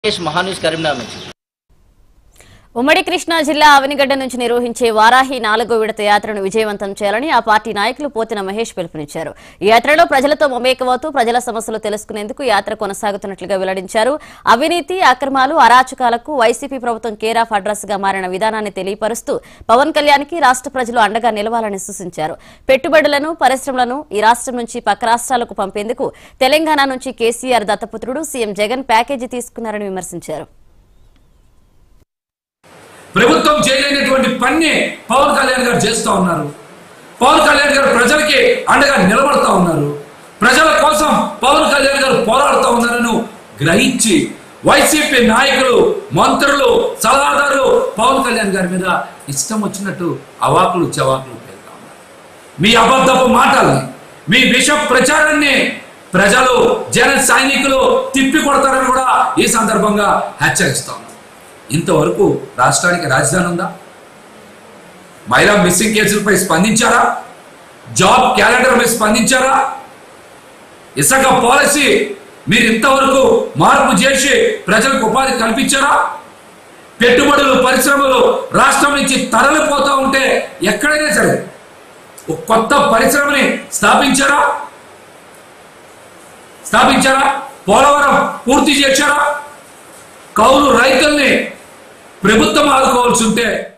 మహాన్యూస్ కరీంనగర్ నుంచి ఉమ్మడి కృష్ణా జిల్లా అవనిగడ్డ నుంచి నిర్వహించే వారాహి నాలుగో విడత యాత్రను విజయవంతం చేయాలని ఆ పార్టీ నాయకులు పోతిన మహేష్ పిలుపునిచ్చారు ఈ యాత్రలో ప్రజలతో మమేకమవుతూ ప్రజల సమస్యలు తెలుసుకునేందుకు యాత్ర కొనసాగుతున్నట్లుగా వెల్లడించారు అవినీతి అక్రమాలు అరాచకాలకు వైసీపీ ప్రభుత్వం కేర్ ఆఫ్ అడ్రస్ గా మారిన విధానాన్ని తెలియపరుస్తూ పవన్ కళ్యాణ్ కి రాష్ట్ర ప్రజలు అండగా నిలవాలని సూచించారు పెట్టుబడులను పరిశ్రమలను ఈ రాష్ట్రం నుంచి పక్క రాష్ట్రాలకు పంపేందుకు తెలంగాణ నుంచి కేసీఆర్ దత్తపుత్రుడు సీఎం జగన్ ప్యాకేజీ తీసుకున్నారని విమర్శించారు ప్రభుత్వం చేయలేనటువంటి పని పవన్ కళ్యాణ్ గారు చేస్తూ ఉన్నారు పవన్ కళ్యాణ్ గారు ప్రజలకి అండగా నిలబడతా ఉన్నారు ప్రజల కోసం పవన్ కళ్యాణ్ గారు పోరాడుతూ ఉన్నారని గ్రహించి వైసీపీ నాయకులు మంత్రులు సలహాదారులు పవన్ కళ్యాణ్ గారి మీద ఇష్టం వచ్చినట్టు అవాకులు చవాకులు పెడతా ఉన్నారు మీ అబద్ధపు మాటల్ని మీ విష ప్రచారాన్ని ప్రజలు జన సైనికులు తిప్పి కొడతారని కూడా ఈ సందర్భంగా హెచ్చరిస్తా ఉన్నారు ఇంతవరకు రాష్ట్రానికి రాజధాని ఉందా మహిళా మిస్సింగ్ కేసులపై స్పందించారా జాబ్ క్యాలెండర్ మీద స్పందించారా ఇసుక పాలసీ మీరు ఇంతవరకు మార్పు చేసి ప్రజలకు ఉపాధి కల్పించారా పెట్టుబడులు పరిశ్రమలు రాష్ట్రం నుంచి తరలిపోతా ఉంటే ఎక్కడైనా సరే ఒక కొత్త పరిశ్రమని స్థాపించారా స్థాపించారా పోలవరం పూర్తి చేశారా కౌలు రైతుల్ని ప్రభుత్వం ఆదుకోవాల్సి ఉంటే